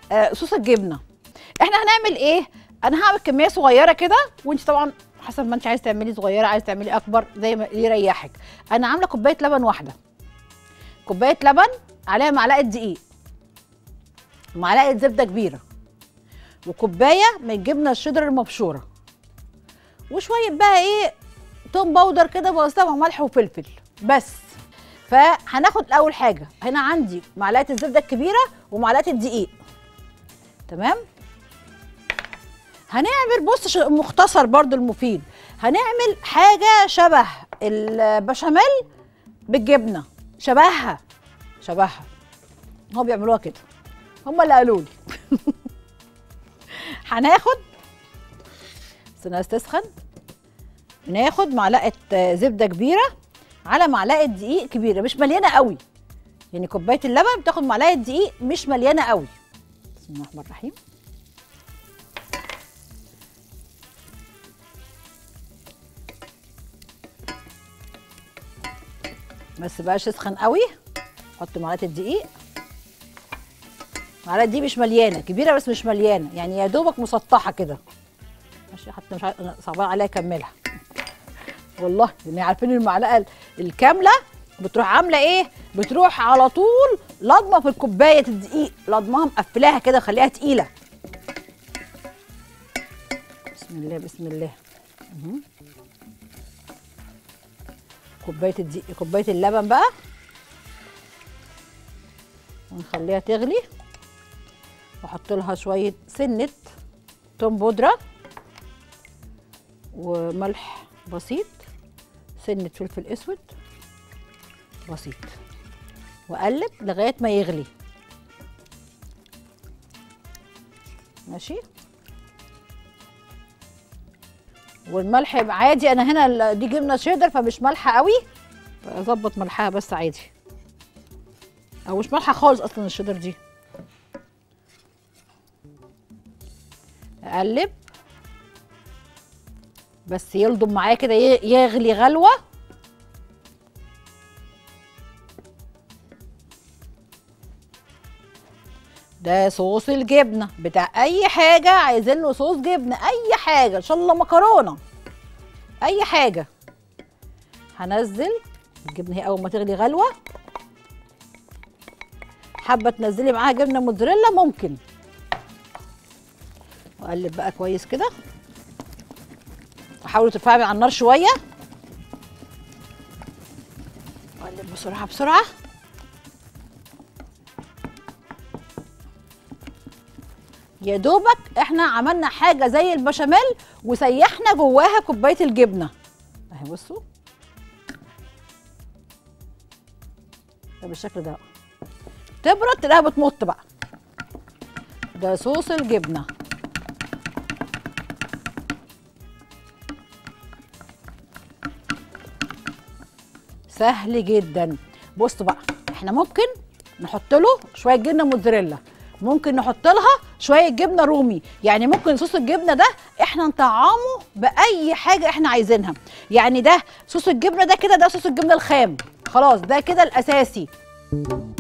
آه صوص الجبنه احنا هنعمل ايه انا هعمل كميه صغيره كده وانت طبعا حسب ما انت عايز تعملي صغيره عايز تعملي اكبر زي ما يريحك انا عامله كوبايه لبن واحده كوبايه لبن عليها معلقه دقيق معلقه زبده كبيره وكوبايه من الجبنه الشيدر المبشوره وشويه بقى ايه توم باودر كده بوظتها مع ملح وفلفل بس فهناخد اول حاجه هنا عندي معلقه الزبده الكبيره ومعلقه الدقيق تمام هنعمل بص ش- مختصر برضو المفيد هنعمل حاجه شبه البشاميل بالجبنه شبهها شبهها هو بيعملوها كده هم اللي قالوا لي هناخد استنى بس تسخن ناخد معلقه آه، زبده كبيره على معلقه دقيق كبيره مش مليانه قوي يعني كوبايه اللبن بتاخد معلقه دقيق مش مليانه قوي بسم الله الرحمن الرحيم بس بقاش يسخن قوي حط معلقه الدقيق معلقه دي مش مليانه كبيره بس مش مليانه يعني يا دوبك مسطحه كده ماشي حتى مش عارف أنا صعبان عليا اكملها والله يعني عارفين المعلقه الكامله بتروح عامله ايه بتروح على طول لضمه في الكوبايه الدقيق لضمها مقفلاها كده خليها تقيله بسم الله بسم الله مهم. كوبايه الدقيق كوبايه اللبن بقى ونخليها تغلي واحط لها شويه سنه توم بودره وملح بسيط سنه فلفل اسود بسيط واقلب لغايه ما يغلي ماشي والملح يبقى عادي انا هنا ال- دي جبنه شيدر فمش مالحه قوي اظبط ملحها بس عادي او مش مالحه خالص اصلا الشيدر دي اقلب بس يلضم معايا كده ي- يغلي غلوه ده صوص الجبنه بتاع اي حاجه عايزين له صوص جبنه اي حاجه ان شاء الله مكرونه اي حاجه هنزل الجبنه هي اول ما تغلي غلوه حابه تنزلي معاها جبنه موتزاريلا ممكن واقلب بقى كويس كده وحاولوا ترفعي على النار شويه واقلب بسرعه بسرعه يا دوبك احنا عملنا حاجه زي البشاميل وسيحنا جواها كوبايه الجبنه اهي بصوا ده بالشكل ده تبرد تلاقيها بتمط بقى ده صوص الجبنه سهل جدا بصوا بقى احنا ممكن نحط له شويه جبنه موتزاريلا ممكن نحط لها شويه جبنه رومي يعني ممكن صوص الجبنه ده احنا نطعمه باي حاجه احنا عايزينها يعني ده صوص الجبنه ده كده ده صوص الجبنه الخام خلاص ده كده الاساسي